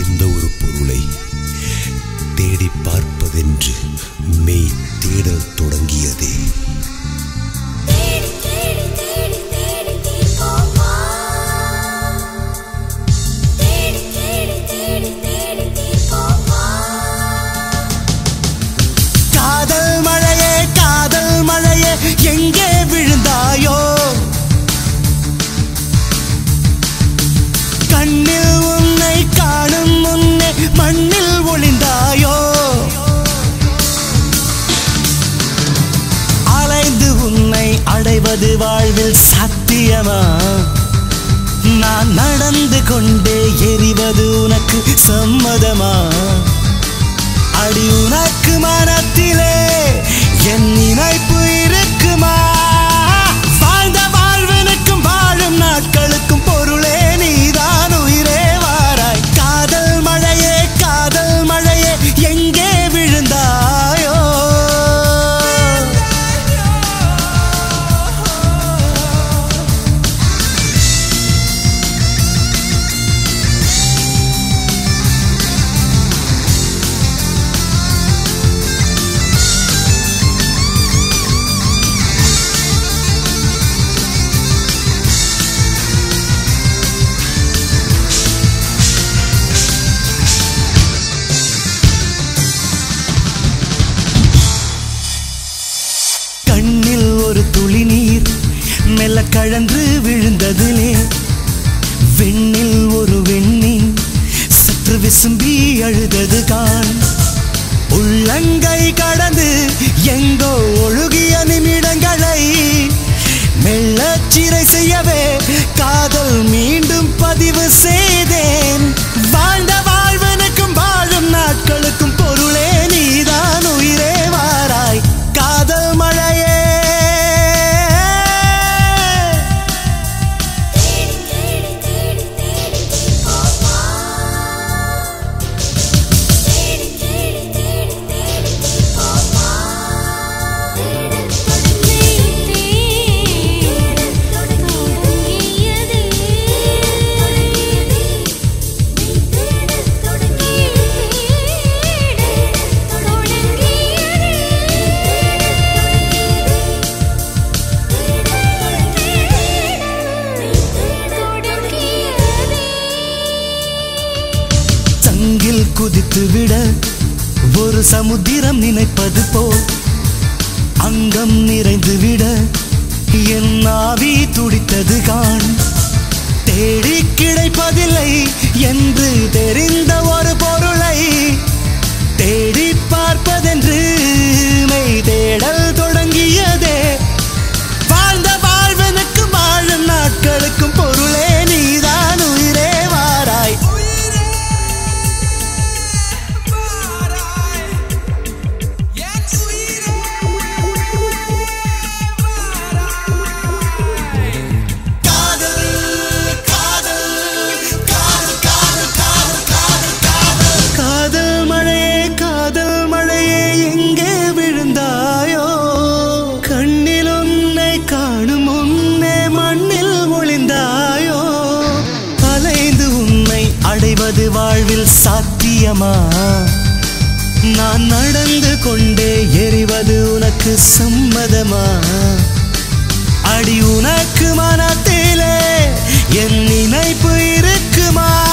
விழுந்த ஒரு பொருளை தேடி பார்ப்பதென்று மெய் தேடல் தொடங்கியதே தேடி தேடி தேடி தேடி தீர்ப்போமா தேடி தேடி தேடி தேடி தீர்ப்போமா காதல் மழையே காதல் மழையே எங்கே விழுந்தாயோ கண்ணில் உன்னை காணும் முன்னே மண்ணில் ஒளிந்தாயோ அலைந்து உன்னை அடைவது வாழ்வில் சத்தியமா நான் நடந்து கொண்டே எரிவது உனக்கு சம்மதமா அடி உனக்கு மனத்திலே என் நினைப்பு இருக்குமா வாழ்ந்த வாழ்வனுக்கும் வாழும் நாட்களுக்கும் பொருளே நீதான் உயிரே வாராய் காதல் மழையே காதல் மழையே எங்கே விழுந்தாயோ கண்ணில் ஒரு துளி நீர் மெல்ல கழன்று விழுந்ததிலே வெண்ணில் ஒரு வெண்ணின் சற்று விசும்பி அழுதது கான் உள்ளங்கை கடந்து எங்கோ ஒழுகிய நிமிடங்களை மெல்லச் சிறை செய்யவே காதல் மீண்டும் பதிவு செய்தேன் வாழ்ந்த வாழ்வனுக்கும் வாழும் நாட்களுக்கும் பொருளே நீதான் உயிரே வாராய் காதல் மழையே தேடி தேடி தேடி தேடி தீர்ப்போமா தேடி தேடி தேடி தேடி தீர்ப்போமா தேடல் தொடங்கியதே தேடல் தொடங்கியதே தேடல் தொடங்கியதே சங்கில் குதித்து விட ஒரு சமுத்திரம் நினைப்பது போல் அங்கம் நிறைந்து விட என் ஆவி துடித்தது காண் தேடி கிடைப்பதில்லை என்று தெரிந்த ஒரு பொருளை தேடி பார்ப்பதென்று மெய் தேடல் தொடங்கியதே வாழ்ந்த வாழ்வனுக்கு வாழும் நாட்களுக்கும் பொருளே நீதான் உயிரே வாராய் காதல் மழையே காதல் மழையே எங்கே விழுந்தாயோ கண்ணில் உன்னை காணும் உன்னை மண்ணில் ஒளிந்தாயோ அலைந்து உன்னை அடைவது வாழ்வில் சாத்தியமா நான் நடந்து கொண்டே எரிவது உனக்கு சம்மதமா அடி உனக்கு மனத்திலே என் நினைப்பு இருக்குமா